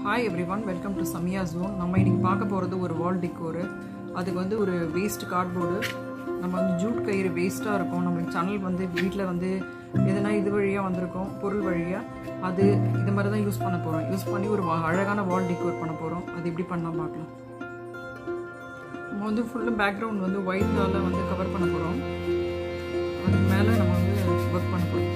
hi everyone welcome to Samiya zone நம்ம இன்னைக்கு பார்க்க போகிறது ஒரு வால் டிக்கோரு அதுக்கு வந்து ஒரு வேஸ்ட் கார்ட்போர்டு நம்ம வந்து ஜூட் கயிறு வேஸ்ட்டாக இருக்கும் நம்ம சேனல் வந்து வீட்டில் வந்து எதனா இது வழியாக வந்திருக்கோம் பொருள் வழியாக அது இது மாதிரி தான் யூஸ் பண்ண போகிறோம் யூஸ் பண்ணி ஒரு வா- அழகான வால் டிக்கோர் பண்ண போகிறோம் அது எப்படி பண்ணலாம் பார்க்கலாம் நம்ம வந்து ஃபுல்லும் பேக்ரவுண்ட் வந்து ஒயிட்டால் வந்து கவர் பண்ண போகிறோம் அதுக்கு மேலே நம்ம வந்து ஒர்க் பண்ண போகிறோம்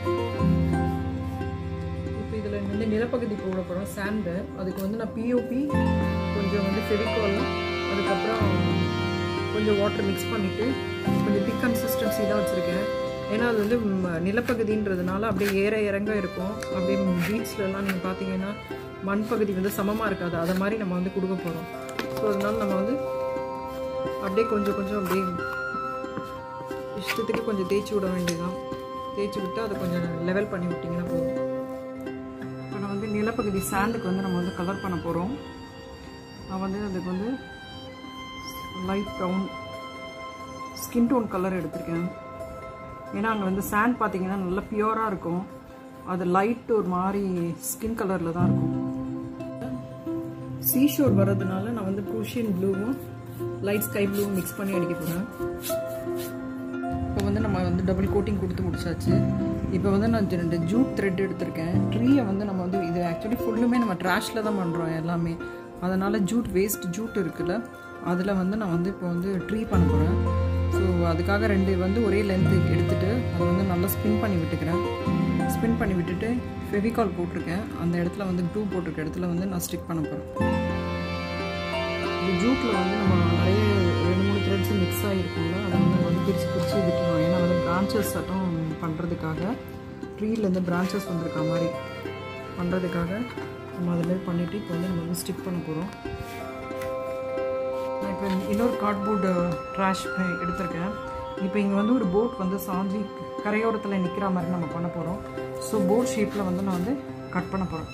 இப்போ இதில் வந்து நிலப்பகுதி போட போகிறோம் சாண்டு அதுக்கு வந்து நான் பிஓபி கொஞ்சம் வந்து ஃபெவிகால் அதுக்கப்புறம் கொஞ்சம் வாட்டர் மிக்ஸ் பண்ணிவிட்டு கொஞ்சம் திக் கன்சிஸ்டன்சி தான் வச்சுருக்கேன் ஏன்னா அது வந்து ம், நிலப்பகுதின்றதுனால அப்படியே ஏற இறங்க இருக்கும் அப்படியே பீச்லலாம் நீங்கள் பார்த்தீங்கன்னா மண் பகுதி வந்து சமமாக இருக்காது அதை மாதிரி நம்ம வந்து கொடுக்க போகிறோம் ஸோ அதனால நம்ம வந்து அப்படியே கொஞ்சம் கொஞ்சம் அப்படியே இஷ்டத்துக்கு கொஞ்சம் தேய்ச்சி விட வேண்டியதுதான் தேய்ச்சி விட்டு அதை கொஞ்சம் லெவல் பண்ணி விட்டிங்கன்னா போதும் இப்போ நான் வந்து நிலப்பகுதி சாண்டுக்கு வந்து நம்ம வந்து கலர் பண்ண போகிறோம் நான் வந்து அதுக்கு வந்து light brown skin tone colour எடுத்திருக்கேன் ஏன்னா அங்கே வந்து சாண்ட் பார்த்தீங்கன்னா நல்லா பியூராக இருக்கும் அது லைட் ஒரு மாதிரி ஸ்கின் கலரில் தான் இருக்கும் சீஷோர் வர்றதுனால நான் வந்து ப்ரூஷியன் ப்ளூவும் லைட் ஸ்கை ப்ளூவும் மிக்ஸ் பண்ணி அடிக்க போகிறேன் இப்போ வந்து நம்ம வந்து டபுள் கோட்டிங் கொடுத்து முடிச்சாச்சு இப்போ வந்து நான் ஜ- ரெண்டு ஜூட் த்ரெட் எடுத்திருக்கேன் ட்ரீயை வந்து நம்ம வந்து இது ஆக்சுவலி ஃபுல்லுமே நம்ம ட்ராஷில் தான் பண்ணுறோம் எல்லாமே அதனால் ஜூட் வேஸ்ட் ஜூட் இருக்குல்ல அதில் வந்து நான் வந்து இப்போ வந்து ட்ரீ பண்ண போகிறேன் ஸோ அதுக்காக ரெண்டு வந்து ஒரே லென்த்து எடுத்துகிட்டு அதை வந்து நல்லா ஸ்பின் பண்ணி விட்டுக்கிறேன் ஸ்பின் பண்ணி விட்டுட்டு ஃபெவிகால் போட்டிருக்கேன் அந்த இடத்துல வந்து க்ளூ போட்டிருக்க இடத்துல வந்து நான் ஸ்டிக் பண்ண போகிறேன் இந்த ஜூட்டில் வந்து நம்ம நிறைய ரெண்டு மூணு த்ரெட்ஸ் மிக்ஸ் ஆகிருக்கும்ல அதை வந்து நம்ம வந்து பிரித்து பிரித்து விட்டுருவோம் ஏன்னா வந்து பிரான்ச்சஸ் சட்டம் பண்ணுறதுக்காக ட்ரீலேருந்து பிரான்ச்சஸ் வந்திருக்க மாதிரி பண்ணுறதுக்காக நம்ம அதில் பண்ணிவிட்டு இப்போ வந்து நம்ம வந்து ஸ்டிக் பண்ண போகிறோம் நான் இப்போ இன்னொரு கார்ட்போர்டு ட்ராஷ் எடுத்திருக்கேன் இப்போ இங்கே வந்து ஒரு போட் வந்து சாஞ்சி கரையோரத்தில் நிற்கிற மாதிரி நம்ம பண்ண போகிறோம் ஸோ போட் ஷேப்பில் வந்து நான் வந்து கட் பண்ண போகிறேன்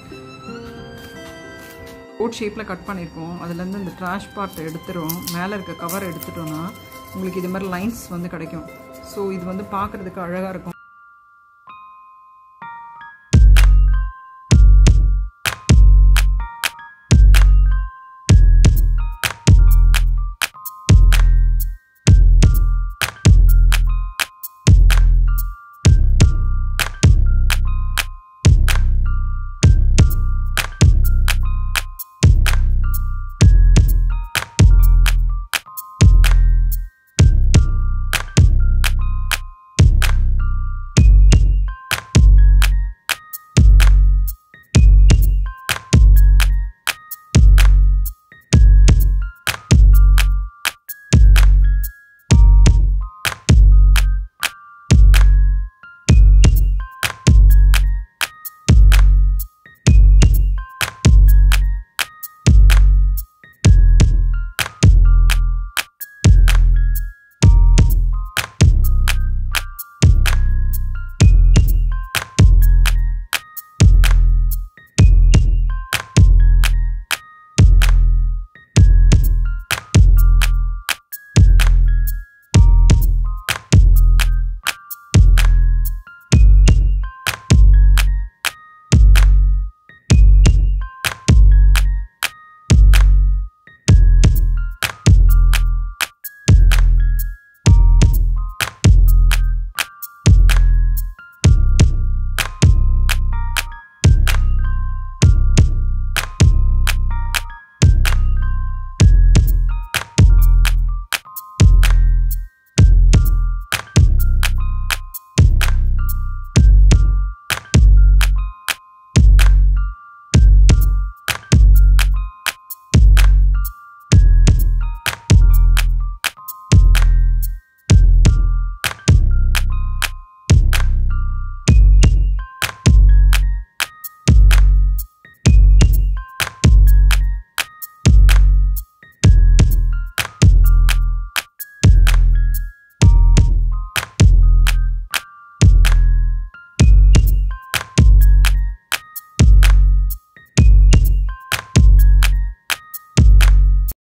போட் ஷேப்பில் கட் பண்ணியிருக்கோம் அதுலேருந்து இந்த ட்ராஷ் பார்ட் எடுத்துரும் மேலே இருக்க கவர் எடுத்துட்டோம்னா உங்களுக்கு இது மாதிரி லைன்ஸ் வந்து கிடைக்கும் ஸோ இது வந்து பார்க்குறதுக்கு அழகாக இருக்கும்